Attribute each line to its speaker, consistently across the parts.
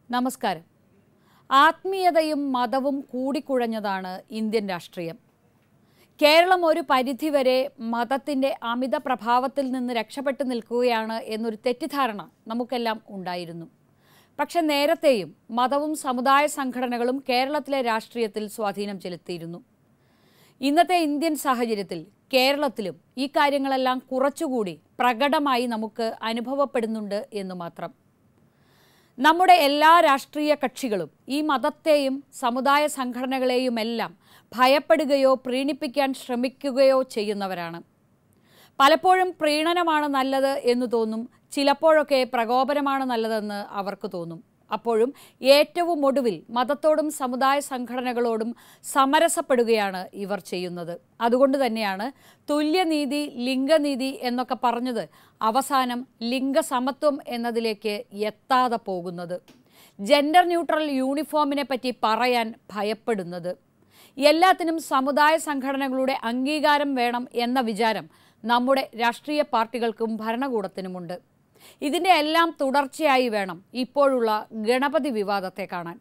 Speaker 1: നമസ്കാരം ആത്മീയതയും മതവും കൂടിക്കുഴഞ്ഞതാണ് ഇന്ത്യൻ രാഷ്ട്രീയം കേരളം ഒരു പരിധിവരെ മതത്തിൻ്റെ അമിത പ്രഭാവത്തിൽ നിന്ന് രക്ഷപ്പെട്ടു നിൽക്കുകയാണ് എന്നൊരു തെറ്റിദ്ധാരണ നമുക്കെല്ലാം ഉണ്ടായിരുന്നു പക്ഷെ നേരത്തെയും മതവും സമുദായ സംഘടനകളും കേരളത്തിലെ രാഷ്ട്രീയത്തിൽ സ്വാധീനം ചെലുത്തിയിരുന്നു ഇന്നത്തെ ഇന്ത്യൻ സാഹചര്യത്തിൽ കേരളത്തിലും ഈ കാര്യങ്ങളെല്ലാം കുറച്ചുകൂടി പ്രകടമായി നമുക്ക് അനുഭവപ്പെടുന്നുണ്ട് എന്ന് മാത്രം നമ്മുടെ എല്ലാ രാഷ്ട്രീയ കക്ഷികളും ഈ മതത്തെയും സമുദായ സംഘടനകളെയുമെല്ലാം ഭയപ്പെടുകയോ പ്രീണിപ്പിക്കാൻ ശ്രമിക്കുകയോ ചെയ്യുന്നവരാണ് പലപ്പോഴും പ്രീണനമാണ് നല്ലത് എന്ന് തോന്നും ചിലപ്പോഴൊക്കെ പ്രകോപനമാണ് നല്ലതെന്ന് അവർക്ക് തോന്നും അപ്പോഴും ഏറ്റവും ഒടുവിൽ മതത്തോടും സമുദായ സംഘടനകളോടും സമരസപ്പെടുകയാണ് ഇവർ ചെയ്യുന്നത് അതുകൊണ്ട് തന്നെയാണ് തുല്യനീതി ലിംഗനീതി എന്നൊക്കെ പറഞ്ഞത് അവസാനം ലിംഗസമത്വം എന്നതിലേക്ക് എത്താതെ പോകുന്നത് ജെൻഡർ ന്യൂട്രൽ യൂണിഫോമിനെ പറ്റി പറയാൻ ഭയപ്പെടുന്നത് എല്ലാത്തിനും സമുദായ സംഘടനകളുടെ അംഗീകാരം വേണം എന്ന വിചാരം നമ്മുടെ രാഷ്ട്രീയ പാർട്ടികൾക്കും ഭരണകൂടത്തിനുമുണ്ട് ഇതിൻ്റെ എല്ലാം തുടർച്ചയായി വേണം ഇപ്പോഴുള്ള ഗണപതി വിവാദത്തെ കാണാൻ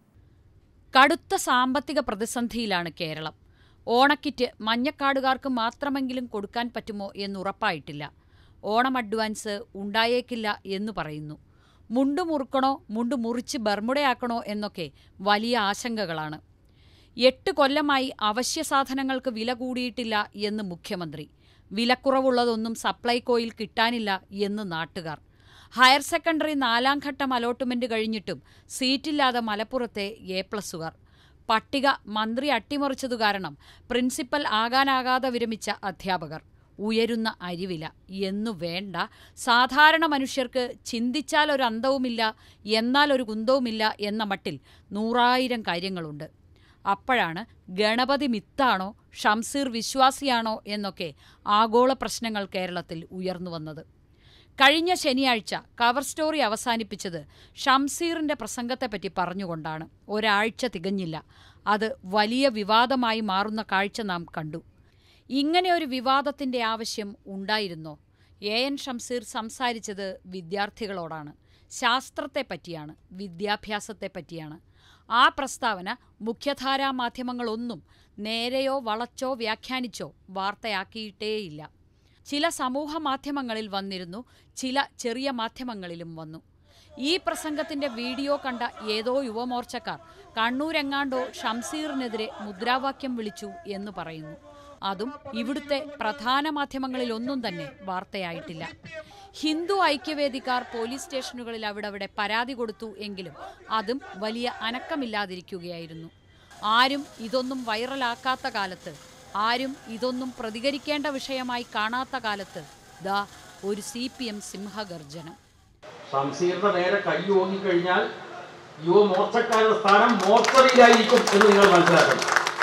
Speaker 1: കടുത്ത സാമ്പത്തിക പ്രതിസന്ധിയിലാണ് കേരളം ഓണക്കിറ്റ് മഞ്ഞക്കാടുകാർക്ക് മാത്രമെങ്കിലും കൊടുക്കാൻ പറ്റുമോ എന്നുറപ്പായിട്ടില്ല ഓണം അഡ്വാൻസ് ഉണ്ടായേക്കില്ല എന്ന് പറയുന്നു മുണ്ടു മുറുക്കണോ മുണ്ടു മുറിച്ച് ബർമുടയാക്കണോ എന്നൊക്കെ വലിയ ആശങ്കകളാണ് എട്ട് കൊല്ലമായി അവശ്യ സാധനങ്ങൾക്ക് വില കൂടിയിട്ടില്ല എന്ന് മുഖ്യമന്ത്രി വിലക്കുറവുള്ളതൊന്നും സപ്ലൈകോയിൽ കിട്ടാനില്ല എന്ന് നാട്ടുകാർ ഹയർ സെക്കൻഡറി നാലാം ഘട്ടം അലോട്ട്മെന്റ് കഴിഞ്ഞിട്ടും സീറ്റില്ലാതെ മലപ്പുറത്തെ എ പ്ലസുകാർ പട്ടിക മന്ത്രി അട്ടിമറിച്ചതു കാരണം പ്രിൻസിപ്പൽ ആകാനാകാതെ വിരമിച്ച അധ്യാപകർ ഉയരുന്ന അരിവില എന്നു വേണ്ട സാധാരണ മനുഷ്യർക്ക് ചിന്തിച്ചാൽ ഒരു അന്തവുമില്ല എന്നാൽ ഒരു കുന്തവുമില്ല എന്ന മട്ടിൽ നൂറായിരം കാര്യങ്ങളുണ്ട് അപ്പോഴാണ് ഗണപതി മിത്താണോ ഷംസീർ വിശ്വാസിയാണോ എന്നൊക്കെ ആഗോള പ്രശ്നങ്ങൾ കേരളത്തിൽ ഉയർന്നു വന്നത് കഴിഞ്ഞ ശനിയാഴ്ച കവർ സ്റ്റോറി അവസാനിപ്പിച്ചത് ഷംസീറിന്റെ പ്രസംഗത്തെപ്പറ്റി പറഞ്ഞുകൊണ്ടാണ് ഒരാഴ്ച തികഞ്ഞില്ല അത് വലിയ വിവാദമായി മാറുന്ന കാഴ്ച നാം കണ്ടു ഇങ്ങനെ ഒരു വിവാദത്തിന്റെ ആവശ്യം ഉണ്ടായിരുന്നോ എ എൻ ഷംസീർ സംസാരിച്ചത് വിദ്യാർത്ഥികളോടാണ് ശാസ്ത്രത്തെ പറ്റിയാണ് വിദ്യാഭ്യാസത്തെ പറ്റിയാണ് ആ പ്രസ്താവന മുഖ്യധാരാ മാധ്യമങ്ങളൊന്നും നേരെയോ വളച്ചോ വ്യാഖ്യാനിച്ചോ വാർത്തയാക്കിയിട്ടേയില്ല ചില സമൂഹ മാധ്യമങ്ങളിൽ വന്നിരുന്നു ചില ചെറിയ മാധ്യമങ്ങളിലും വന്നു ഈ പ്രസംഗത്തിന്റെ വീഡിയോ കണ്ട ഏതോ യുവമോർച്ചക്കാർ കണ്ണൂരെങ്ങാണ്ടോ ഷംസീറിനെതിരെ മുദ്രാവാക്യം വിളിച്ചു എന്ന് പറയുന്നു അതും ഇവിടുത്തെ പ്രധാന മാധ്യമങ്ങളിലൊന്നും തന്നെ വാർത്തയായിട്ടില്ല ഹിന്ദു ഐക്യവേദിക്കാർ പോലീസ് സ്റ്റേഷനുകളിൽ അവിടവിടെ പരാതി കൊടുത്തു എങ്കിലും അതും വലിയ അനക്കമില്ലാതിരിക്കുകയായിരുന്നു ആരും ഇതൊന്നും വൈറലാക്കാത്ത കാലത്ത് ആരും ഇതൊന്നും പ്രതികരിക്കേണ്ട വിഷയമായി കാണാത്ത കാലത്ത് ദാ ഒരു സി പി എം സിംഹഗർജനം
Speaker 2: ഷംസീറിന്റെ നേരെ കൈ ഓങ്ങിക്കഴിഞ്ഞാൽ യുവ മോർച്ചക്കാരുടെ സ്ഥാനം മോർച്ചറിയിലായിരിക്കും എന്ന് നിങ്ങൾ മനസ്സിലാക്കണം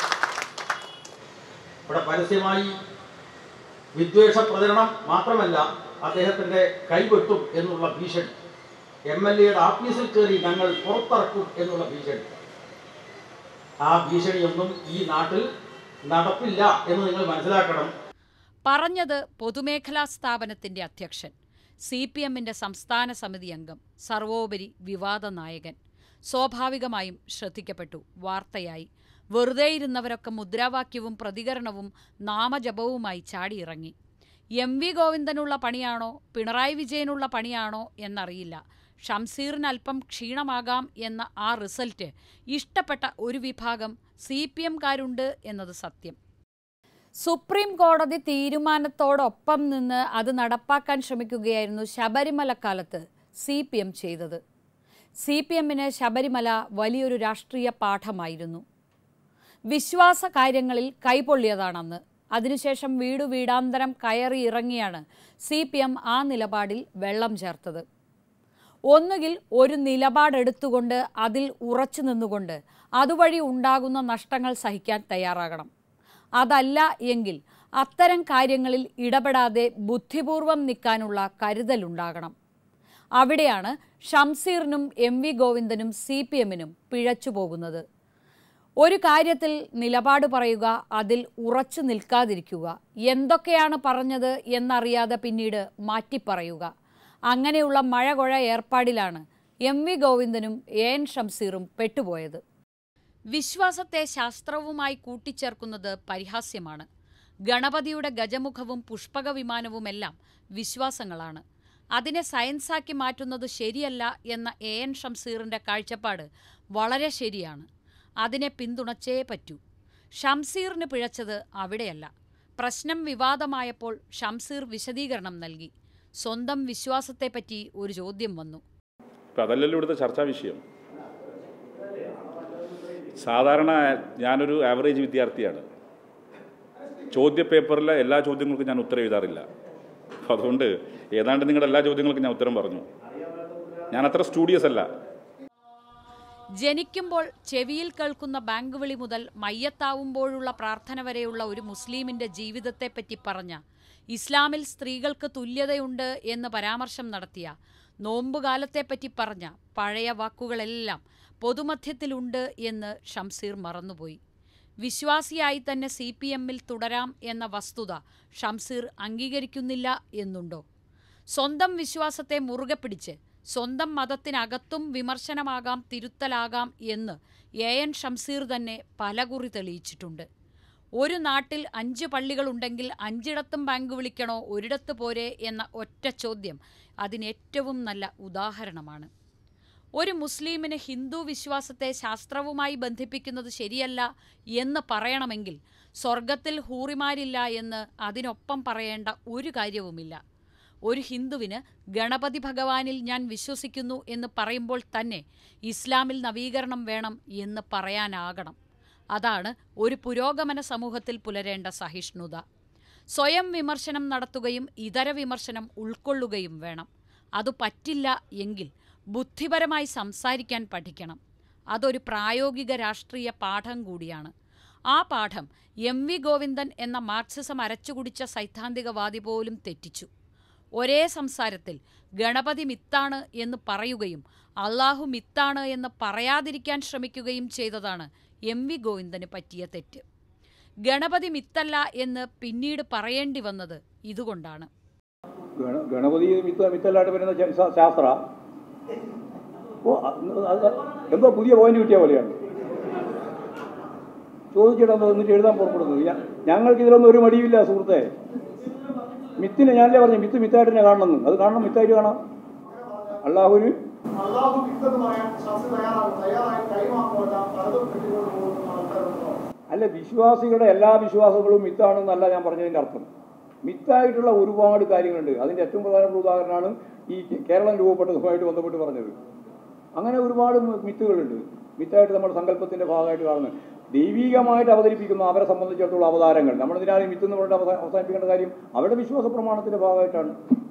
Speaker 2: ഇവിടെ പരസ്യമായി വിദ്വേഷ പ്രചരണം മാത്രമല്ല അദ്ദേഹത്തിന്റെ കൈവെട്ടും എന്നുള്ള ഭീഷണി എം എൽ എയുടെ ആഫീസിൽ കയറി ഞങ്ങൾ പുറത്തിറക്കും എന്നുള്ള ഭീഷണി ആ ഭീഷണിയൊന്നും ഈ നാട്ടിൽ നടപ്പില്ല എന്ന് നിങ്ങൾ മനസ്സിലാക്കണം
Speaker 1: പറഞ്ഞത് പൊതുമേഖലാ സ്ഥാപനത്തിന്റെ അധ്യക്ഷൻ സി പി എമ്മിന്റെ സംസ്ഥാന സമിതി അംഗം സർവോപരി വിവാദ നായകൻ സ്വാഭാവികമായും ശ്രദ്ധിക്കപ്പെട്ടു വാർത്തയായി വെറുതെ ഇരുന്നവരൊക്കെ മുദ്രാവാക്യവും പ്രതികരണവും നാമജപവുമായി ചാടിയിറങ്ങി എം വി ഗോവിന്ദനുള്ള പണിയാണോ പിണറായി വിജയനുള്ള പണിയാണോ എന്നറിയില്ല ഷംസീറിന് അല്പം ക്ഷീണമാകാം എന്ന ആ റിസൾട്ട് ഇഷ്ടപ്പെട്ട ഒരു വിഭാഗം സി പി എംകാരുണ്ട് എന്നത് സത്യം സുപ്രീം കോടതി തീരുമാനത്തോടൊപ്പം നിന്ന് അത് നടപ്പാക്കാൻ ശ്രമിക്കുകയായിരുന്നു ശബരിമല കാലത്ത് സി പി എം ചെയ്തത് സി പി എമ്മിന് ശബരിമല വലിയൊരു രാഷ്ട്രീയ പാഠമായിരുന്നു വിശ്വാസ കാര്യങ്ങളിൽ കൈപൊള്ളിയതാണെന്ന് അതിനുശേഷം വീടു വീടാന്തരം കയറി ഇറങ്ങിയാണ് സി പി എം ആ നിലപാടിൽ വെള്ളം ചേർത്തത് ഒന്നുകിൽ ഒരു നിലപാടെടുത്തുകൊണ്ട് അതിൽ ഉറച്ചു നിന്നുകൊണ്ട് അതുവഴി ഉണ്ടാകുന്ന നഷ്ടങ്ങൾ സഹിക്കാൻ തയ്യാറാകണം അതല്ല എങ്കിൽ അത്തരം കാര്യങ്ങളിൽ ഇടപെടാതെ ബുദ്ധിപൂർവം നിൽക്കാനുള്ള കരുതലുണ്ടാകണം അവിടെയാണ് ഷംസീറിനും എം വി ഗോവിന്ദനും സി പി എമ്മിനും പിഴച്ചു പോകുന്നത് ഒരു കാര്യത്തിൽ നിലപാട് പറയുക അതിൽ ഉറച്ചു നിൽക്കാതിരിക്കുക എന്തൊക്കെയാണ് പറഞ്ഞത് എന്നറിയാതെ പിന്നീട് മാറ്റിപ്പറയുക അങ്ങനെയുള്ള മഴ കുഴ ഏർപ്പാടിലാണ് എം വി ഗോവിന്ദനും എ എൻ ഷംസീറും പെട്ടുപോയത് വിശ്വാസത്തെ ശാസ്ത്രവുമായി കൂട്ടിച്ചേർക്കുന്നത് പരിഹാസ്യമാണ് ഗണപതിയുടെ ഗജമുഖവും പുഷ്പക വിമാനവുമെല്ലാം വിശ്വാസങ്ങളാണ് അതിനെ സയൻസാക്കി മാറ്റുന്നത് ശരിയല്ല എന്ന എ എൻ ഷംസീറിന്റെ കാഴ്ചപ്പാട് വളരെ ശരിയാണ് അതിനെ പിന്തുണച്ചേ പറ്റൂ ഷംസീറിന് പിഴച്ചത് അവിടെയല്ല പ്രശ്നം വിവാദമായപ്പോൾ ഷംസീർ വിശദീകരണം നൽകി സ്വന്തം വിശ്വാസത്തെപ്പറ്റി ഒരു ചോദ്യം വന്നു
Speaker 3: ഇപ്പം അതല്ലല്ലോ ഇവിടുത്തെ ചർച്ചാ വിഷയം സാധാരണ ഞാനൊരു ആവറേജ് വിദ്യാർത്ഥിയാണ് ചോദ്യ പേപ്പറിലെ എല്ലാ ചോദ്യങ്ങൾക്കും ഞാൻ ഉത്തരം എഴുതാറില്ല അപ്പോൾ അതുകൊണ്ട് ഏതാണ്ട് നിങ്ങളുടെ എല്ലാ ചോദ്യങ്ങൾക്കും ഞാൻ ഉത്തരം പറഞ്ഞു ഞാൻ അത്ര സ്റ്റുഡിയസ് അല്ല
Speaker 1: ജനിക്കുമ്പോൾ ചെവിയിൽ കേൾക്കുന്ന ബാങ്ക് വിളി മുതൽ മയ്യത്താവുമ്പോഴുള്ള പ്രാർത്ഥന വരെയുള്ള ഒരു മുസ്ലിമിന്റെ ജീവിതത്തെപ്പറ്റി പറഞ്ഞ ഇസ്ലാമിൽ സ്ത്രീകൾക്ക് തുല്യതയുണ്ട് എന്ന് പരാമർശം നടത്തിയ നോമ്പുകാലത്തെപ്പറ്റി പറഞ്ഞ പഴയ വാക്കുകളെല്ലാം പൊതുമധ്യത്തിലുണ്ട് എന്ന് ഷംസീർ മറന്നുപോയി വിശ്വാസിയായി തന്നെ സി പി എമ്മിൽ തുടരാം എന്ന വസ്തുത ഷംസീർ അംഗീകരിക്കുന്നില്ല എന്നുണ്ടോ സ്വന്തം വിശ്വാസത്തെ മുറുകെ പിടിച്ച് സ്വന്തം മതത്തിനകത്തും വിമർശനമാകാം തിരുത്തലാകാം എന്ന് എ എൻ ഷംസീർ തന്നെ പലകുറി തെളിയിച്ചിട്ടുണ്ട് ഒരു നാട്ടിൽ അഞ്ച് പള്ളികളുണ്ടെങ്കിൽ അഞ്ചിടത്തും ബാങ്ക് വിളിക്കണോ ഒരിടത്ത് പോരെ എന്ന ഒറ്റ ചോദ്യം അതിനേറ്റവും നല്ല ഉദാഹരണമാണ് ഒരു മുസ്ലിമിന് ഹിന്ദു വിശ്വാസത്തെ ശാസ്ത്രവുമായി ബന്ധിപ്പിക്കുന്നത് ശരിയല്ല എന്ന് പറയണമെങ്കിൽ സ്വർഗത്തിൽ ഹൂറിമാരില്ല എന്ന് അതിനൊപ്പം പറയേണ്ട ഒരു കാര്യവുമില്ല ഒരു ഹിന്ദുവിന് ഗണപതി ഭഗവാനിൽ ഞാൻ വിശ്വസിക്കുന്നു എന്ന് പറയുമ്പോൾ തന്നെ ഇസ്ലാമിൽ നവീകരണം വേണം എന്ന് പറയാനാകണം അതാണ് ഒരു പുരോഗമന സമൂഹത്തിൽ പുലരേണ്ട സഹിഷ്ണുത സ്വയം വിമർശനം നടത്തുകയും ഇതര വിമർശനം ഉൾക്കൊള്ളുകയും വേണം അത് പറ്റില്ല എങ്കിൽ ബുദ്ധിപരമായി സംസാരിക്കാൻ പഠിക്കണം അതൊരു പ്രായോഗിക രാഷ്ട്രീയ പാഠം കൂടിയാണ് ആ പാഠം എം വി ഗോവിന്ദൻ എന്ന മാർക്സിസം അരച്ചുകുടിച്ച സൈദ്ധാന്തികവാദി പോലും തെറ്റിച്ചു ഒരേ സംസാരത്തിൽ ഗണപതി മിത്താണ് എന്ന് പറയുകയും അള്ളാഹു മിത്താണ് എന്ന് പറയാതിരിക്കാൻ ശ്രമിക്കുകയും ചെയ്തതാണ് എം വി ഗോവിന്ദന് പറ്റിയ തെറ്റ് ഗണപതി മിത്തല്ല എന്ന് പിന്നീട് പറയേണ്ടി വന്നത് ഇതുകൊണ്ടാണ്
Speaker 4: ഗണ- ഗണപതി മിത്ത മിത്തല്ലായിട്ട് വരുന്ന ശ- ശാ- ശാസ്ത്ര ഓ അത് അത് എന്തോ പുതിയ പോയിന്റ് കിട്ടിയ പോലെയാണ് ചോദിച്ചിട്ട് എന്നിട്ട് എഴുതാൻ പുറപ്പെടുന്നത് ഞ- ഞങ്ങൾക്ക് ഇതിലൊന്നും ഒരു മടിയില്ല സുഹൃത്തെ മിത്തിനെ ഞാനല്ലേ പറഞ്ഞു മിത്ത് മിത്തായിട്ട് തന്നെ കാണണമെന്ന് അത് കാണണം മിത്തായിട്ട് കാണാം അള്ളാഹുവിന്
Speaker 5: അള്ളാഹു വിത്തതുമായ ശാസ്ത്ര തയ്യാറാകും തയ്യാറായി കൈമാറുമല്ല പലതും കെട്ടിക്കൊണ്ട് പോകുന്ന ആൾക്കാരുണ്ടോ
Speaker 4: അല്ല വിശ്വാസികളുടെ എല്ലാ വിശ്വാസങ്ങളും മിത്താണെന്നല്ല ഞാൻ പറഞ്ഞതിൻ്റെ അർത്ഥം മിത്തായിട്ടുള്ള ഒരുപാട് കാര്യങ്ങളുണ്ട് അതിൻ്റെ ഏറ്റവും പ്രധാനപ്പെട്ട ഉദാഹരണമാണ് ഈ കേരളം രൂപപ്പെട്ടതുമായിട്ട് ബന്ധപ്പെട്ട് പറഞ്ഞത് അങ്ങനെ ഒരുപാട് മിത്തുകളുണ്ട് മിത്തായിട്ട് നമ്മുടെ സങ്കല്പത്തിൻ്റെ ഭാഗമായിട്ട് കാണുന്നത് ദൈവികമായിട്ട് അവതരിപ്പിക്കുന്ന അവരെ സംബന്ധിച്ചിടത്തോളം അവതാരങ്ങൾ നമ്മളെന്തിനാണ് ഈ മിത്ത് എന്ന് പറഞ്ഞിട്ട് അവസാ- അവസാനിപ്പിക്കേണ്ട കാര്യം അവരുടെ വിശ്വാസ പ്രമാണത്തിൻ്റെ ഭാഗമായിട്ടാണ്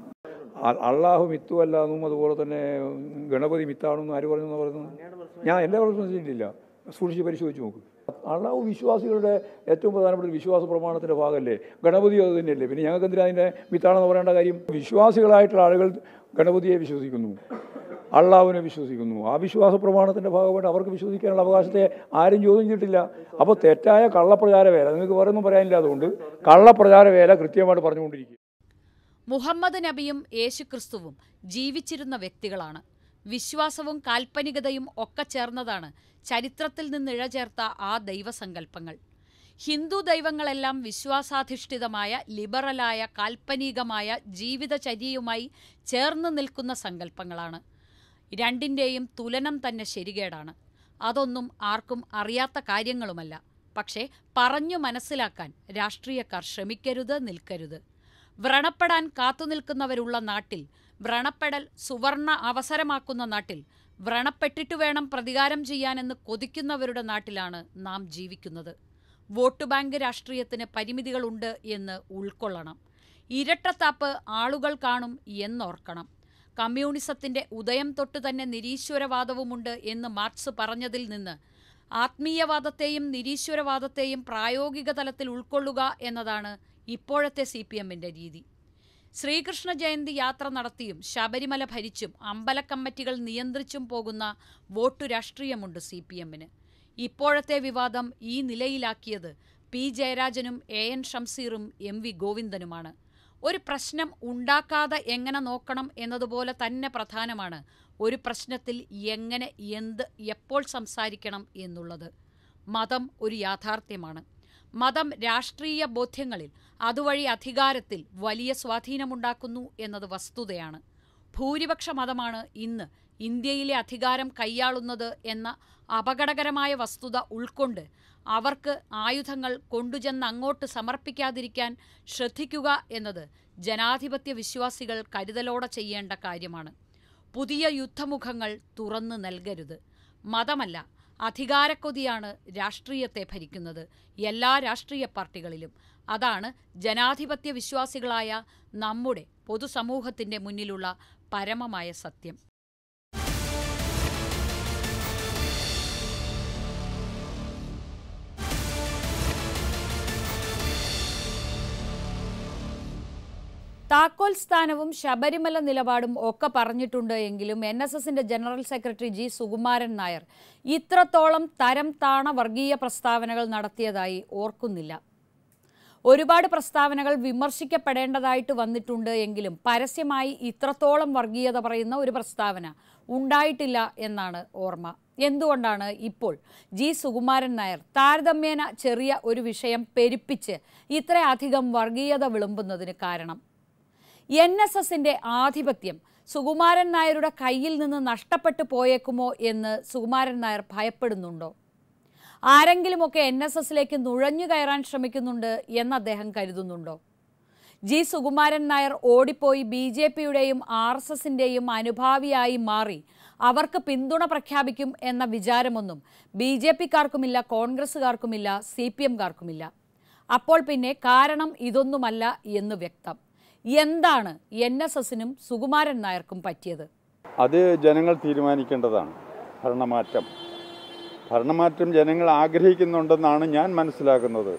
Speaker 4: അ- അള്ളാഹു മിത്തുമല്ല എന്നും അതുപോലെ തന്നെ ഗണപതി മിത്താണെന്നും ആര് പറഞ്ഞു എന്ന് പറയുന്നത് ഞാൻ എൻ്റെ പ്രശ്നത്തിലില്ല സൂക്ഷിച്ച് പരിശോധിച്ച് നോക്ക് അള്ളാഹു വിശ്വാസികളുടെ ഏറ്റവും പ്രധാനപ്പെട്ട ഒരു വിശ്വാസ പ്രമാണത്തിൻ്റെ ഭാഗമല്ലേ ഗണപതി അത് തന്നെയല്ലേ പിന്നെ ഞങ്ങൾക്ക് എന്തിനാ അതിൻ്റെ മിത്താണെന്ന് പറയേണ്ട കാര്യം വിശ്വാസികളായിട്ടുള്ള ആളുകൾ ഗണപതിയെ വിശ്വസിക്കുന്നു അള്ളാഹുവിനെ വിശ്വസിക്കുന്നു ആ വിശ്വാസ പ്രമാണത്തിൻ്റെ ഭാഗമായിട്ട് അവർക്ക് വിശ്വസിക്കാനുള്ള അവകാശത്തെ ആരും ചോദ്യം ചെയ്തിട്ടില്ല അപ്പോൾ തെറ്റായ കള്ളപ്രചാര വേല നിങ്ങൾക്ക് വേറെ ഒന്നും പറയാനില്ല അതുകൊണ്ട് കള്ളപ്രചാര വേല കൃത്യമായിട്ട് പറഞ്ഞുകൊണ്ടിരിക്കും
Speaker 1: മുഹമ്മദ് നബിയും യേശുക്രിസ്തുവും ജീവിച്ചിരുന്ന വ്യക്തികളാണ് വിശ്വാസവും കാൽപ്പനികതയും ഒക്കെ ചേർന്നതാണ് ചരിത്രത്തിൽ നിന്ന് ഇഴചേർത്ത ആ ദൈവസങ്കല്പങ്ങൾ ഹിന്ദു ദൈവങ്ങളെല്ലാം വിശ്വാസാധിഷ്ഠിതമായ ലിബറലായ കാൽപ്പനികമായ ജീവിതചര്യയുമായി ചേർന്ന് നിൽക്കുന്ന സങ്കല്പങ്ങളാണ് രണ്ടിൻ്റെയും തുലനം തന്നെ ശരികേടാണ് അതൊന്നും ആർക്കും അറിയാത്ത കാര്യങ്ങളുമല്ല പക്ഷേ പറഞ്ഞു മനസ്സിലാക്കാൻ രാഷ്ട്രീയക്കാർ ശ്രമിക്കരുത് നിൽക്കരുത് വ്രണപ്പെടാൻ കാത്തുനിൽക്കുന്നവരുള്ള നാട്ടിൽ വ്രണപ്പെടൽ സുവർണ അവസരമാക്കുന്ന നാട്ടിൽ വ്രണപ്പെട്ടിട്ട് വേണം പ്രതികാരം ചെയ്യാനെന്ന് കൊതിക്കുന്നവരുടെ നാട്ടിലാണ് നാം ജീവിക്കുന്നത് വോട്ട് ബാങ്ക് രാഷ്ട്രീയത്തിന് പരിമിതികളുണ്ട് എന്ന് ഉൾക്കൊള്ളണം ഇരട്ടത്താപ്പ് ആളുകൾ കാണും എന്നോർക്കണം കമ്മ്യൂണിസത്തിന്റെ ഉദയം തൊട്ട് തന്നെ നിരീശ്വരവാദവുമുണ്ട് എന്ന് മാർക്സ് പറഞ്ഞതിൽ നിന്ന് ആത്മീയവാദത്തെയും നിരീശ്വരവാദത്തെയും പ്രായോഗിക തലത്തിൽ ഉൾക്കൊള്ളുക എന്നതാണ് ഇപ്പോഴത്തെ സി പി എമ്മിൻ്റെ രീതി ശ്രീകൃഷ്ണ ജയന്തി യാത്ര നടത്തിയും ശബരിമല ഭരിച്ചും അമ്പലക്കമ്മിറ്റികൾ നിയന്ത്രിച്ചും പോകുന്ന വോട്ടു രാഷ്ട്രീയമുണ്ട് സി പി എമ്മിന് ഇപ്പോഴത്തെ വിവാദം ഈ നിലയിലാക്കിയത് പി ജയരാജനും എ എൻ ഷംസീറും എം വി ഗോവിന്ദനുമാണ് ഒരു പ്രശ്നം ഉണ്ടാക്കാതെ എങ്ങനെ നോക്കണം എന്നതുപോലെ തന്നെ പ്രധാനമാണ് ഒരു പ്രശ്നത്തിൽ എങ്ങനെ എന്ത് എപ്പോൾ സംസാരിക്കണം എന്നുള്ളത് മതം ഒരു യാഥാർത്ഥ്യമാണ് മതം രാഷ്ട്രീയ ബോധ്യങ്ങളിൽ അതുവഴി അധികാരത്തിൽ വലിയ സ്വാധീനമുണ്ടാക്കുന്നു എന്നത് വസ്തുതയാണ് ഭൂരിപക്ഷ മതമാണ് ഇന്ന് ഇന്ത്യയിലെ അധികാരം കൈയാളുന്നത് എന്ന അപകടകരമായ വസ്തുത ഉൾക്കൊണ്ട് അവർക്ക് ആയുധങ്ങൾ കൊണ്ടുചെന്ന് അങ്ങോട്ട് സമർപ്പിക്കാതിരിക്കാൻ ശ്രദ്ധിക്കുക എന്നത് ജനാധിപത്യ വിശ്വാസികൾ കരുതലോടെ ചെയ്യേണ്ട കാര്യമാണ് പുതിയ യുദ്ധമുഖങ്ങൾ തുറന്നു നൽകരുത് മതമല്ല അധികാരക്കൊതിയാണ് രാഷ്ട്രീയത്തെ ഭരിക്കുന്നത് എല്ലാ രാഷ്ട്രീയ പാർട്ടികളിലും അതാണ് ജനാധിപത്യ വിശ്വാസികളായ നമ്മുടെ പൊതുസമൂഹത്തിന്റെ മുന്നിലുള്ള പരമമായ സത്യം താക്കോൽ സ്ഥാനവും ശബരിമല നിലപാടും ഒക്കെ പറഞ്ഞിട്ടുണ്ട് എങ്കിലും എൻ എസ് എസിന്റെ general secretary G Sukumaran Nair ഇത്രത്തോളം തരം താണ വർഗീയ പ്രസ്താവനകൾ നടത്തിയതായി ഓർക്കുന്നില്ല ഒരുപാട് പ്രസ്താവനകൾ വിമർശിക്കപ്പെടേണ്ടതായിട്ട് വന്നിട്ടുണ്ട് എങ്കിലും പരസ്യമായി ഇത്രത്തോളം വർഗീയത പറയുന്ന ഒരു പ്രസ്താവന ഉണ്ടായിട്ടില്ല എന്നാണ് ഓർമ്മ എന്തുകൊണ്ടാണ് ഇപ്പോൾ ജി സുകുമാരൻ നായർ താരതമ്യേന ചെറിയ ഒരു വിഷയം പെരുപ്പിച്ച് ഇത്രയധികം വർഗീയത വിളുമ്പുന്നതിന് കാരണം എൻ എസ് എസിന്റെ ആധിപത്യം സുകുമാരൻ നായരുടെ കയ്യിൽ നിന്ന് നഷ്ടപ്പെട്ടു പോയേക്കുമോ എന്ന് സുകുമാരൻ നായർ ഭയപ്പെടുന്നുണ്ടോ ആരെങ്കിലുമൊക്കെ എൻ എസ് എസിലേക്ക് നുഴഞ്ഞു കയറാൻ ശ്രമിക്കുന്നുണ്ട് എന്ന് അദ്ദേഹം കരുതുന്നുണ്ടോ ജി സുകുമാരൻ നായർ ഓടിപ്പോയി ബി ജെ പിയുടെയും ആർ എസ് എസിൻ്റെയും അനുഭാവിയായി മാറി അവർക്ക് പിന്തുണ പ്രഖ്യാപിക്കും എന്ന വിചാരമൊന്നും ബി ജെ പിക്കാർക്കുമില്ല കോൺഗ്രസ്സുകാർക്കുമില്ല സി പി എംകാർക്കുമില്ല അപ്പോൾ പിന്നെ കാരണം ഇതൊന്നുമല്ല എന്ന് വ്യക്തം എന്താണ് എൻ എസ് എസിനും സുകുമാരൻ നായർക്കും പറ്റിയത്
Speaker 6: അത് ജനങ്ങൾ തീരുമാനിക്കേണ്ടതാണ് ഭരണമാറ്റം ഭരണമാറ്റം ജനങ്ങൾ ആഗ്രഹിക്കുന്നുണ്ടെന്നാണ് ഞാൻ മനസ്സിലാക്കുന്നത്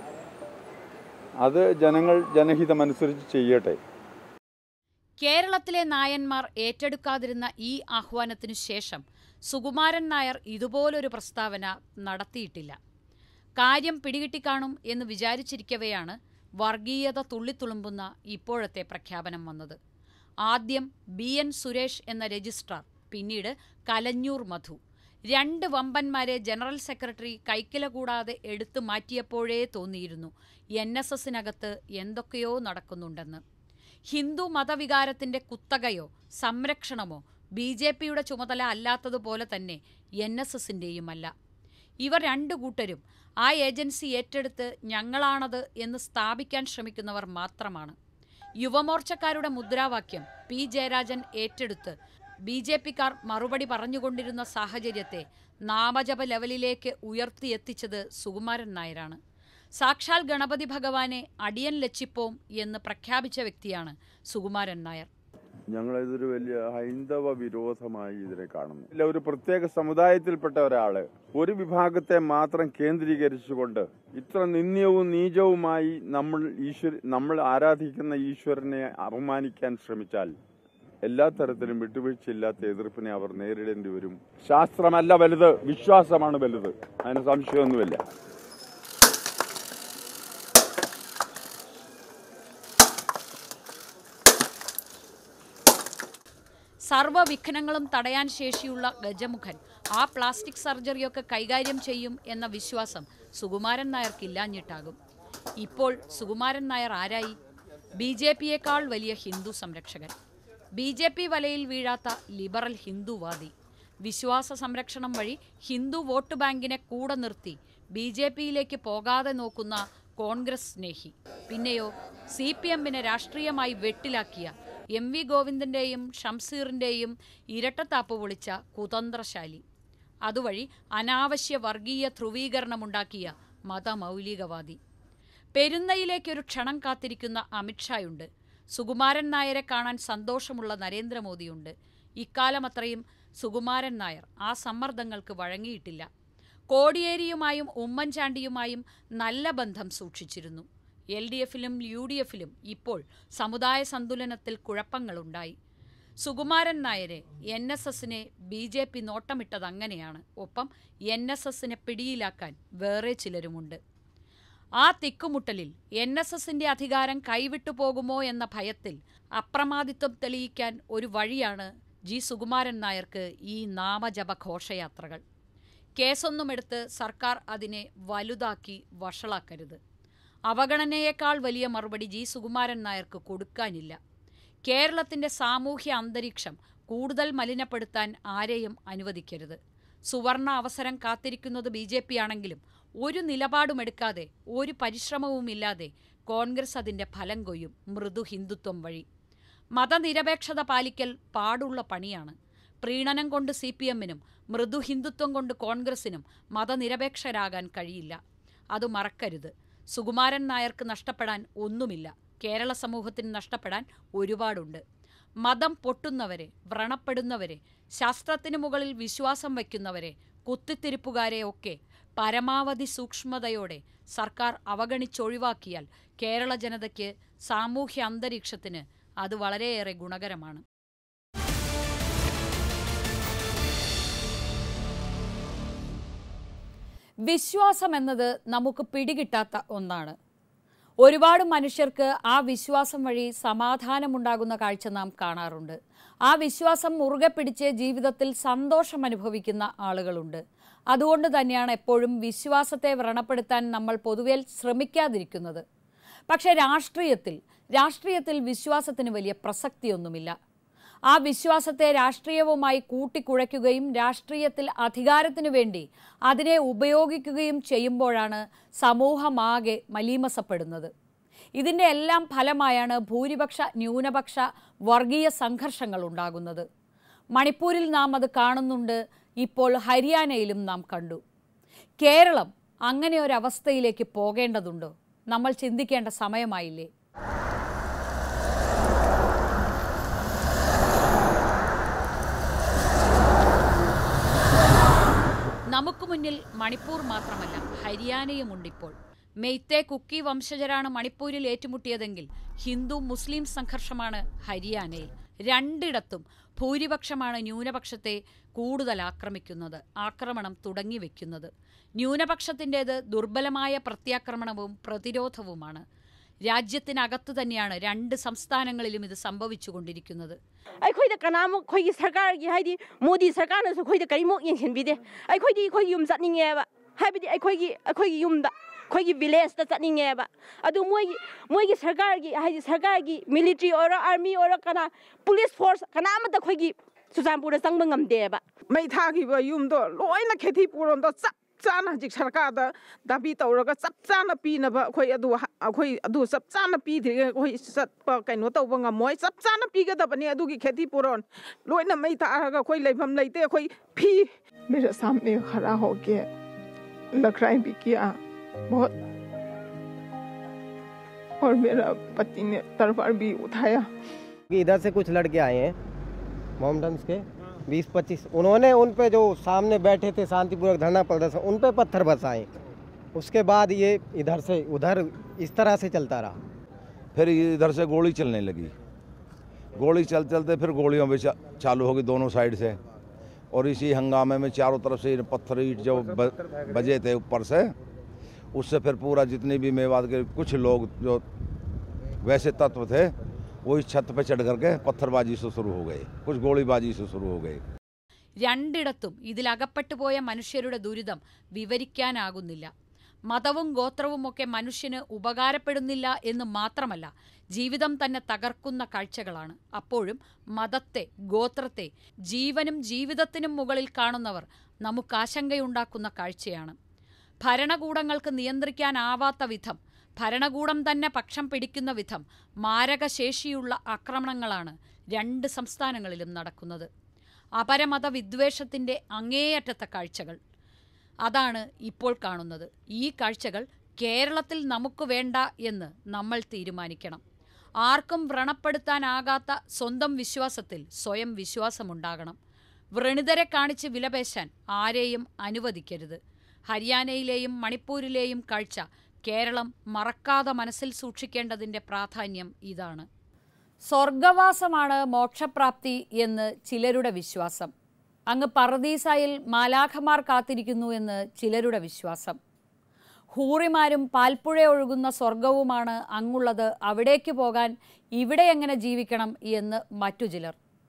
Speaker 6: അത് ജനങ്ങൾ ജനഹിതമനുസരിച്ച് ചെയ്യട്ടെ
Speaker 1: കേരളത്തിലെ നായന്മാർ ഏറ്റെടുക്കാതിരുന്ന ഈ ആഹ്വാനത്തിനു ശേഷം സുകുമാരൻ നായർ ഇതുപോലൊരു പ്രസ്താവന നടത്തിയിട്ടില്ല കാര്യം പിടികിട്ടിക്കാണും എന്ന് വിചാരിച്ചിരിക്കവെയാണ് വർഗീയത തുള്ളിത്തുളുമ്പുന്ന ഇപ്പോഴത്തെ പ്രഖ്യാപനം വന്നത് ആദ്യം ബി എൻ സുരേഷ് എന്ന രജിസ്ട്രാർ പിന്നീട് കലഞ്ഞൂർ മധു രണ്ട് വമ്പന്മാരെ ജനറൽ സെക്രട്ടറി കൈക്കില കൂടാതെ എടുത്തു മാറ്റിയപ്പോഴേ തോന്നിയിരുന്നു എൻ എസ് എസിനകത്ത് എന്തൊക്കെയോ നടക്കുന്നുണ്ടെന്ന് ഹിന്ദു മതവികാരത്തിന്റെ കുത്തകയോ സംരക്ഷണമോ ബി ജെ പിയുടെ ചുമതല അല്ലാത്തതുപോലെ തന്നെ എൻ എസ് എസിൻ്റെയുമല്ല ഇവർ രണ്ടു കൂട്ടരും ആ ഏജൻസി ഏറ്റെടുത്ത് ഞങ്ങളാണത് എന്ന് സ്ഥാപിക്കാൻ ശ്രമിക്കുന്നവർ മാത്രമാണ് യുവമോർച്ചക്കാരുടെ മുദ്രാവാക്യം പി ജയരാജൻ ഏറ്റെടുത്ത് ബി ജെ പിക്കാർ മറുപടി പറഞ്ഞുകൊണ്ടിരുന്ന സാഹചര്യത്തെ നാമജപ ലെവലിലേക്ക് ഉയർത്തിയെത്തിച്ചത് സുകുമാരൻ നായരാണ് സാക്ഷാൽ ഗണപതി ഭഗവാനെ അടിയൻ ലച്ചിപ്പോം എന്ന് പ്രഖ്യാപിച്ച വ്യക്തിയാണ് സുകുമാരൻ നായർ
Speaker 6: ഞങ്ങൾ ഇതൊരു വലിയ ഹൈന്ദവ വിരോധമായി ഇതിനെ കാണുന്നു ഇല്ല ഒരു പ്രത്യേക സമുദായത്തിൽപ്പെട്ട ഒരാള് ഒരു വിഭാഗത്തെ മാത്രം കേന്ദ്രീകരിച്ചുകൊണ്ട് ഇത്ര നിന്ദ്യവും നീചവുമായി നമ്മൾ ഈശ്വര നമ്മൾ ആരാധിക്കുന്ന ഈശ്വരനെ അപമാനിക്കാൻ ശ്രമിച്ചാൽ എല്ലാ തരത്തിലും വിട്ടുവീഴ്ചയില്ലാത്ത എതിർപ്പിനെ അവർ നേരിടേണ്ടി വരും ശാസ്ത്രമല്ല വലുത് വിശ്വാസമാണ് വലുത് അതിന് സംശയമൊന്നുമില്ല
Speaker 1: സർവ്വവിഘ്നങ്ങളും തടയാൻ ശേഷിയുള്ള ഗജമുഖൻ ആ പ്ലാസ്റ്റിക് സർജറിയൊക്കെ കൈകാര്യം ചെയ്യും എന്ന വിശ്വാസം സുകുമാരൻ നായർക്കില്ലാഞ്ഞിട്ടാകും ഇപ്പോൾ സുകുമാരൻ നായർ ആരായി ബി ജെ പിയേക്കാൾ വലിയ ഹിന്ദു സംരക്ഷകൻ ബി ജെ പി വലയിൽ വീഴാത്ത ലിബറൽ ഹിന്ദുവാദി വിശ്വാസ സംരക്ഷണം വഴി ഹിന്ദു വോട്ട് ബാങ്കിനെ കൂടെ നിർത്തി ബി ജെ പിയിലേക്ക് പോകാതെ നോക്കുന്ന കോൺഗ്രസ് സ്നേഹി പിന്നെയോ സി പി എമ്മിനെ രാഷ്ട്രീയമായി വെട്ടിലാക്കിയ എം വി ഗോവിന്ദന്റെയും ഷംസീറിന്റെയും ഇരട്ടത്താപ്പ് പൊളിച്ച കുതന്ത്രശാലി അതുവഴി അനാവശ്യ വർഗീയ ധ്രുവീകരണമുണ്ടാക്കിയ മതമൗലികവാദി പെരുന്നയിലേക്കൊരു ക്ഷണം കാത്തിരിക്കുന്ന അമിത്ഷായുണ്ട് സുകുമാരൻ നായരെ കാണാൻ സന്തോഷമുള്ള നരേന്ദ്രമോദിയുണ്ട് ഇക്കാലമത്രയും സുകുമാരൻ നായർ ആ സമ്മർദ്ദങ്ങൾക്ക് വഴങ്ങിയിട്ടില്ല കോടിയേരിയുമായും ഉമ്മൻചാണ്ടിയുമായും നല്ല ബന്ധം സൂക്ഷിച്ചിരുന്നു എൽ ഡി എഫിലും യു ഡി എഫിലും ഇപ്പോൾ സമുദായ സന്തുലനത്തിൽ കുഴപ്പങ്ങളുണ്ടായി സുകുമാരൻ നായരെ എൻ എസ് എസിനെ ബി ജെ പി നോട്ടമിട്ടത് അങ്ങനെയാണ് ഒപ്പം എൻ എസ് എസിനെ പിടിയിലാക്കാൻ വേറെ ചിലരുമുണ്ട് ആ തിക്കുമുട്ടലിൽ എൻ എസ് എസിന്റെ അധികാരം കൈവിട്ടു പോകുമോ എന്ന ഭയത്തിൽ അപ്രമാദിത്വം തെളിയിക്കാൻ ഒരു വഴിയാണ് ജി സുകുമാരൻ നായർക്ക് ഈ നാമജപ ഘോഷയാത്രകൾ കേസൊന്നുമെടുത്ത് സർക്കാർ അതിനെ വലുതാക്കി വഷളാക്കരുത് അവഗണനയേക്കാൾ വലിയ മറുപടി ജി സുകുമാരൻ നായർക്ക് കൊടുക്കാനില്ല കേരളത്തിന്റെ സാമൂഹ്യ അന്തരീക്ഷം കൂടുതൽ മലിനപ്പെടുത്താൻ ആരെയും അനുവദിക്കരുത് സുവർണ അവസരം കാത്തിരിക്കുന്നത് ബി ജെ പി ആണെങ്കിലും ഒരു നിലപാടുമെടുക്കാതെ ഒരു പരിശ്രമവുമില്ലാതെ കോൺഗ്രസ് അതിന്റെ ഫലം കൊയ്യും മൃദു ഹിന്ദുത്വം വഴി മതനിരപേക്ഷത പാലിക്കൽ പാടുള്ള പണിയാണ് പ്രീണനം കൊണ്ട് സി പി എമ്മിനും മൃദു ഹിന്ദുത്വം കൊണ്ട് കോൺഗ്രസിനും മതനിരപേക്ഷരാകാൻ കഴിയില്ല അത് മറക്കരുത് സുകുമാരൻ നായർക്ക് നഷ്ടപ്പെടാൻ ഒന്നുമില്ല കേരള സമൂഹത്തിന് നഷ്ടപ്പെടാൻ ഒരുപാടുണ്ട് മതം പൊട്ടുന്നവരെ വ്രണപ്പെടുന്നവരെ ശാസ്ത്രത്തിന് മുകളിൽ വിശ്വാസം വയ്ക്കുന്നവരെ കുത്തിത്തിരിപ്പുകാരെ ഒക്കെ പരമാവധി സൂക്ഷ്മതയോടെ സർക്കാർ അവഗണിച്ചൊഴിവാക്കിയാൽ കേരള ജനതയ്ക്ക് സാമൂഹ്യ അന്തരീക്ഷത്തിന് അത് വളരെയേറെ ഗുണകരമാണ് വിശ്വാസം എന്നത് നമുക്ക് പിടികിട്ടാത്ത ഒന്നാണ് ഒരുപാട് മനുഷ്യർക്ക് ആ വിശ്വാസം വഴി സമാധാനമുണ്ടാകുന്ന കാഴ്ച നാം കാണാറുണ്ട് ആ വിശ്വാസം മുറുകെ പിടിച്ച് ജീവിതത്തിൽ സന്തോഷം അനുഭവിക്കുന്ന ആളുകളുണ്ട് അതുകൊണ്ട് തന്നെയാണ് എപ്പോഴും വിശ്വാസത്തെ വ്രണപ്പെടുത്താൻ നമ്മൾ പൊതുവെ ശ്രമിക്കാതിരിക്കുന്നത് പക്ഷേ രാഷ്ട്രീയത്തിൽ രാഷ്ട്രീയത്തിൽ വിശ്വാസത്തിന് വലിയ പ്രസക്തിയൊന്നുമില്ല ആ വിശ്വാസത്തെ രാഷ്ട്രീയവുമായി കൂട്ടിക്കുഴയ്ക്കുകയും രാഷ്ട്രീയത്തിൽ അധികാരത്തിനു വേണ്ടി അതിനെ ഉപയോഗിക്കുകയും ചെയ്യുമ്പോഴാണ് സമൂഹമാകെ മലീമസപ്പെടുന്നത് ഇതിൻ്റെ എല്ലാം ഫലമായാണ് ഭൂരിപക്ഷ ന്യൂനപക്ഷ വർഗീയ സംഘർഷങ്ങൾ ഉണ്ടാകുന്നത് മണിപ്പൂരിൽ നാം അത് കാണുന്നുണ്ട് ഇപ്പോൾ ഹരിയാനയിലും നാം കണ്ടു കേരളം അങ്ങനെ ഒരു അവസ്ഥയിലേക്ക് പോകേണ്ടതുണ്ടോ നമ്മൾ ചിന്തിക്കേണ്ട സമയമായില്ലേ നമുക്ക് മുന്നിൽ മണിപ്പൂർ മാത്രമല്ല ഹരിയാനയുമുണ്ടിപ്പോൾ മെയ്ത്തെ കുക്കി വംശജരാണ് മണിപ്പൂരിൽ ഏറ്റുമുട്ടിയതെങ്കിൽ ഹിന്ദു മുസ്ലിം സംഘർഷമാണ് ഹരിയാനയിൽ രണ്ടിടത്തും ഭൂരിപക്ഷമാണ് ന്യൂനപക്ഷത്തെ കൂടുതൽ ആക്രമിക്കുന്നത് ആക്രമണം തുടങ്ങിവെക്കുന്നത് ന്യൂനപക്ഷത്തിൻ്റേത് ദുർബലമായ പ്രത്യാക്രമണവും പ്രതിരോധവുമാണ് രാജ്യത്തിനകത്ത് തന്നെയാണ് രണ്ട് സംസ്ഥാനങ്ങളിലും ഇത് സംഭവിച്ചുകൊണ്ടിരിക്കുന്നത്
Speaker 7: ꯑꯩꯈꯣꯏꯗ ꯀꯅꯥꯃꯨꯛ ꯑꯩꯈꯣꯏꯒꯤ ꯁꯔꯀꯥꯔꯒꯤ ꯍꯥꯏꯗꯤ ꯃꯣꯗꯤ ꯁꯔꯀꯥꯔꯅꯁꯨ ꯑꯩꯈꯣꯏꯗ ꯀꯔꯤꯃꯨꯛ ꯌꯦꯡꯁꯤꯟꯕꯤꯗꯦ ꯑꯩꯈꯣꯏꯗꯤ ꯑꯩꯈꯣꯏꯒꯤ ꯌꯨꯝ ꯆꯠꯅꯤꯡꯉꯦꯕ ꯍꯥꯏꯕꯗꯤ ꯑꯩꯈꯣꯏꯒꯤ ꯑꯩꯈꯣꯏꯒꯤ ꯌꯨꯝꯗ ꯑꯩꯈꯣꯏꯒꯤ ꯚꯤꯂꯦꯖꯇ ꯆꯠꯅꯤꯡꯉꯦꯕ ꯑꯗꯨ ꯃꯣꯏꯒꯤ ꯃꯣꯏꯒꯤ ꯁꯔꯀꯥꯔꯒꯤ ꯍꯥꯏꯗꯤ ꯁꯔꯀꯥꯔꯒꯤ ꯃꯤꯂꯤꯇ꯭ꯔꯤ ꯑꯣꯏꯔꯣ ꯑꯥꯔꯃꯤ ꯑꯣꯏꯔꯣ ꯀꯅꯥ ꯄꯨꯂꯤꯁ ꯐꯣꯔꯁ ꯀꯅꯥꯃꯠꯇ ꯑꯩꯈꯣꯏꯒꯤ ꯆꯨꯔꯆꯥꯟꯄꯨꯔꯗ ꯆꯪꯕ ꯉꯝꯗꯦꯕ
Speaker 8: ꯃꯩ ꯊꯥꯈꯤꯕ ꯌꯨꯝꯗꯣ ꯂꯣꯏꯅ ꯈꯦꯇꯤ ꯄꯨꯔꯣꯝꯗꯣ ꯆꯞ ꯆꯥꯅ ꯍꯧꯖꯤꯛ ꯁꯔꯀꯥꯔꯗ ꯗꯥꯕꯤ ꯇꯧꯔꯒ ꯆꯞ ꯆꯥꯅ ꯄꯤꯅꯕ ꯑꯩꯈꯣꯏ ꯑꯗꯨ ꯑꯩꯈꯣꯏ ꯑꯗꯨ ꯆꯞ ꯆꯥꯅ ꯄꯤꯗ꯭ꯔꯤꯉꯩ ꯑꯩꯈꯣꯏ ꯆꯠꯄ ꯀꯩꯅꯣ ꯇꯧꯕ ꯉꯝꯃꯣꯏ ꯆꯞ ꯆꯥꯅ ꯄꯤꯒꯗꯕꯅꯤ ꯑꯗꯨꯒꯤ ꯈꯦꯇꯤ ꯄꯨꯔꯣꯟ ꯂꯣꯏꯅ ꯃꯩ ꯊꯥꯔꯒ ꯑꯩꯈꯣꯏ ꯂꯩꯐꯝ ꯂꯩꯇꯦ ꯑꯩꯈꯣई फी मेरे सामने खड़ा होके लखराई भी किया बहुत और मेरा पति ने तलवार भी उठाया
Speaker 9: कि इधर से कुछ लड़के आए हैं मोमडन्स के बीस पच्चीस उन्होंने उन पे जो सामने बैठे थे शांतिपूर्वक धरना प्रदर्शन उन पे पत्थर बरसाए उसके बाद ये इधर से उधर इस तरह से चलता रहा
Speaker 10: फिर इधर से गोली चलने लगी गोली चलते चलते फिर गोलियों में चा- चालू हो गई दोनों साइड से और इसी हंगामे में चारों तरफ से ये पत्थर ईट जो ब- बजे थे ऊपर से उससे फिर पूरा जितने भी मेवात के कुछ लोग जो वैसे तत्व थे वो इस छत पे चढ़ करके पत्थरबाजी से शुरू हो गए कुछ गोलीबाजी से शुरू हो गए
Speaker 1: രണ്ടിടത്തും ഇതിലകപ്പെട്ടു പോയ മനുഷ്യരുടെ ദുരിതം വിവരിക്കാനാകുന്നില്ല മതവും ഗോത്രവുമൊക്കെ മനുഷ്യന് ഉപകാരപ്പെടുന്നില്ല എന്ന് മാത്രമല്ല ജീവിതം തന്നെ തകർക്കുന്ന കാഴ്ചകളാണ് അപ്പോഴും മതത്തെ ഗോത്രത്തെ ജീവനും ജീവിതത്തിനും മുകളിൽ കാണുന്നവർ നമുക്ക് ആശങ്കയുണ്ടാക്കുന്ന കാഴ്ചയാണ് ഭരണകൂടങ്ങൾക്ക് നിയന്ത്രിക്കാനാവാത്ത വിധം ഭരണകൂടം തന്നെ പക്ഷം പിടിക്കുന്ന വിധം മാരകശേഷിയുള്ള ആക്രമണങ്ങളാണ് രണ്ട് സംസ്ഥാനങ്ങളിലും നടക്കുന്നത് അപരമത വിദ്വേഷത്തിൻ്റെ അങ്ങേയറ്റത്തെ കാഴ്ചകൾ അതാണ് ഇപ്പോൾ കാണുന്നത് ഈ കാഴ്ചകൾ കേരളത്തിൽ നമുക്ക് വേണ്ട എന്ന് നമ്മൾ തീരുമാനിക്കണം ആർക്കും വ്രണപ്പെടുത്താനാകാത്ത സ്വന്തം വിശ്വാസത്തിൽ സ്വയം വിശ്വാസമുണ്ടാകണം വ്രണിതരെ കാണിച്ച് വിലപേശാൻ ആരെയും അനുവദിക്കരുത് ഹരിയാനയിലെയും മണിപ്പൂരിലെയും കാഴ്ച കേരളം മറക്കാതെ മനസ്സിൽ സൂക്ഷിക്കേണ്ടതിൻ്റെ പ്രാധാന്യം ഇതാണ് സ്വർഗവാസമാണ് മോക്ഷപ്രാപ്തി എന്ന് ചിലരുടെ വിശ്വാസം അങ്ങ് പറദീസായിൽ മാലാഖമാർ കാത്തിരിക്കുന്നു എന്ന് ചിലരുടെ വിശ്വാസം ഹൂറിമാരും പാൽപ്പുഴ ഒഴുകുന്ന സ്വർഗവുമാണ് അങ്ങുള്ളത് അവിടേക്ക് പോകാൻ ഇവിടെ എങ്ങനെ ജീവിക്കണം എന്ന് മറ്റു ചിലർ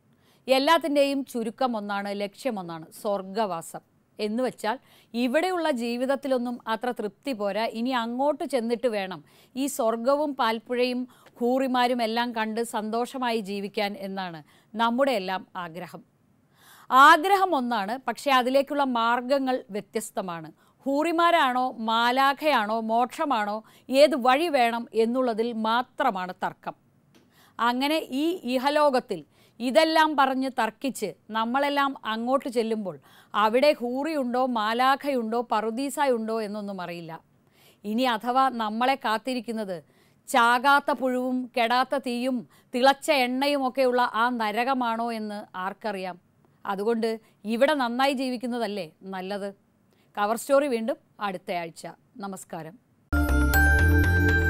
Speaker 1: എല്ലാത്തിൻ്റെയും ചുരുക്കം ഒന്നാണ് ലക്ഷ്യമൊന്നാണ് സ്വർഗവാസം എന്ന് വെച്ചാൽ ഇവിടെയുള്ള ജീവിതത്തിലൊന്നും അത്ര തൃപ്തി പോരാ ഇനി അങ്ങോട്ട് ചെന്നിട്ട് വേണം ഈ സ്വർഗവും പാൽപ്പുഴയും ഹൂറിമാരും എല്ലാം കണ്ട് സന്തോഷമായി ജീവിക്കാൻ എന്നാണ് നമ്മുടെ എല്ലാം ആഗ്രഹം ആഗ്രഹം ഒന്നാണ് പക്ഷേ അതിലേക്കുള്ള മാർഗങ്ങൾ വ്യത്യസ്തമാണ് ഹൂറിമാരാണോ മാലാഖയാണോ മോക്ഷമാണോ ഏത് വഴി വേണം എന്നുള്ളതിൽ മാത്രമാണ് തർക്കം അങ്ങനെ ഈ ഇഹലോകത്തിൽ ഇതെല്ലാം പറഞ്ഞ് തർക്കിച്ച് നമ്മളെല്ലാം അങ്ങോട്ട് ചെല്ലുമ്പോൾ അവിടെ ഹൂറിയുണ്ടോ മാലാഖയുണ്ടോ പറുദീസായുണ്ടോ എന്നൊന്നും അറിയില്ല ഇനി അഥവാ നമ്മളെ കാത്തിരിക്കുന്നത് ചാകാത്ത പുഴുവും കെടാത്ത തീയും തിളച്ച എണ്ണയും ഒക്കെയുള്ള ആ നരകമാണോ എന്ന് ആർക്കറിയാം അതുകൊണ്ട് ഇവിടെ നന്നായി ജീവിക്കുന്നതല്ലേ നല്ലത് കവർ സ്റ്റോറി വീണ്ടും അടുത്തയാഴ്ച നമസ്കാരം